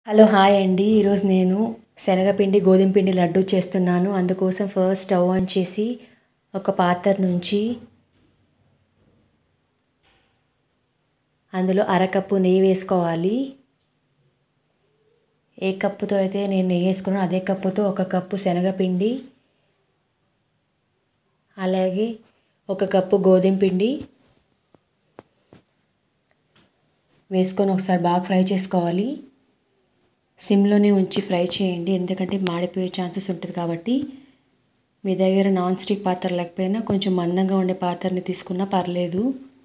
hello hi అండి ఈరోజు నేను శనగపిండి గోధుమ పిండి లడ్డు చేస్తున్నాను అందుకోసం ఫస్ట్ స్టవ్ ఆన్ చేసి ఒక పాత్ర నుంచి అందులో అరకప్పు నెయ్యి వేసుకోవాలి ఏ కప్పుతో అయితే నేను నెయ్యి వేసుకున్నాను అదే కప్పుతో ఒక కప్పు శనగపిండి అలాగే ఒక కప్పు గోధుమ పిండి వేసుకొని ఒకసారి బాగా ఫ్రై చేసుకోవాలి సిమ్లోనే ఉంచి ఫ్రై చేయండి ఎందుకంటే మాడిపోయే ఛాన్సెస్ ఉంటుంది కాబట్టి మీ దగ్గర నాన్ స్టిక్ పాత్ర లేకపోయినా కొంచెం మందంగా ఉండే పాత్రని తీసుకున్నా పర్లేదు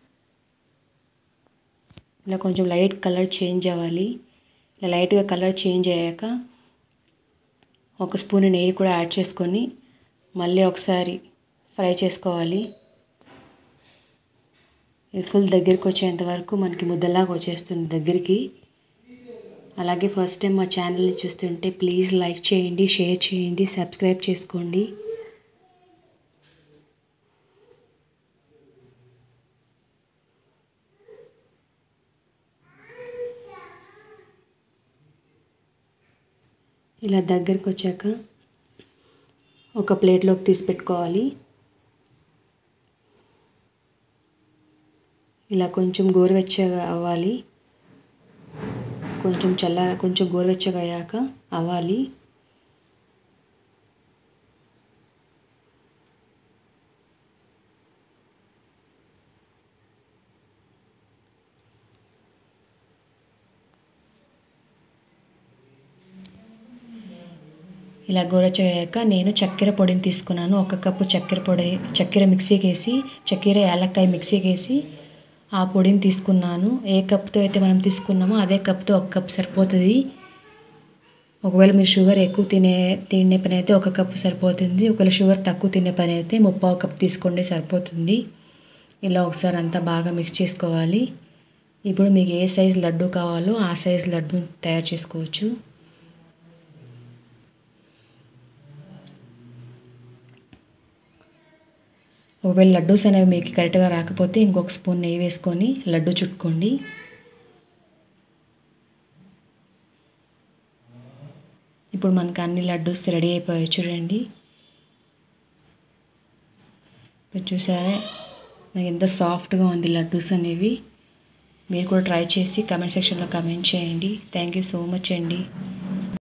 ఇలా కొంచెం లైట్ కలర్ చేంజ్ అవ్వాలి ఇలా లైట్గా కలర్ చేంజ్ అయ్యాక ఒక స్పూన్ నెయ్యి కూడా యాడ్ చేసుకొని మళ్ళీ ఒకసారి ఫ్రై చేసుకోవాలి ఇది ఫుల్ దగ్గరికి వచ్చేంత వరకు మనకి ముద్దలాగా వచ్చేస్తుంది దగ్గరికి అలాగే ఫస్ట్ టైం మా ఛానల్ని చూస్తుంటే ప్లీజ్ లైక్ చేయండి షేర్ చేయండి సబ్స్క్రైబ్ చేసుకోండి ఇలా దగ్గరికి వచ్చాక ఒక ప్లేట్లోకి తీసి పెట్టుకోవాలి ఇలా కొంచెం గోరువెచ్చగా అవ్వాలి కొంచెం చల్ల కొంచెం గోరువెచ్చగా అయ్యాక అవ్వాలి ఇలా గోరచ్చగా అయ్యాక నేను చక్కెర పొడిని తీసుకున్నాను ఒక కప్పు చక్కెర పొడి చక్కెర మిక్సీకి వేసి చక్కెర యాలక్కాయ మిక్సీకి వేసి ఆ పొడిని తీసుకున్నాను ఏ కప్తో అయితే మనం తీసుకున్నామో అదే కప్తో ఒక కప్ సరిపోతుంది ఒకవేళ మీరు షుగర్ ఎక్కువ తినే తినే పని అయితే ఒక కప్పు సరిపోతుంది ఒకవేళ షుగర్ తక్కువ తినే పని అయితే ముప్పావు కప్ తీసుకోండి సరిపోతుంది ఇలా ఒకసారి అంతా బాగా మిక్స్ చేసుకోవాలి ఇప్పుడు మీకు ఏ సైజు లడ్డు కావాలో ఆ సైజు లడ్డు తయారు చేసుకోవచ్చు ఒకవేళ లడ్డూస్ అనేవి మీకు కరెక్ట్గా రాకపోతే ఇంకొక స్పూన్ నెయ్యి వేసుకొని లడ్డు చుట్టుకోండి ఇప్పుడు మనకు అన్ని లడ్డూస్ రెడీ అయిపోయాయి చూడండి ఇప్పుడు చూసారా నాకు ఎంత సాఫ్ట్గా ఉంది లడ్డూస్ అనేవి మీరు కూడా ట్రై చేసి కమెంట్ సెక్షన్లో కమెంట్ చేయండి థ్యాంక్ యూ సో మచ్ అండి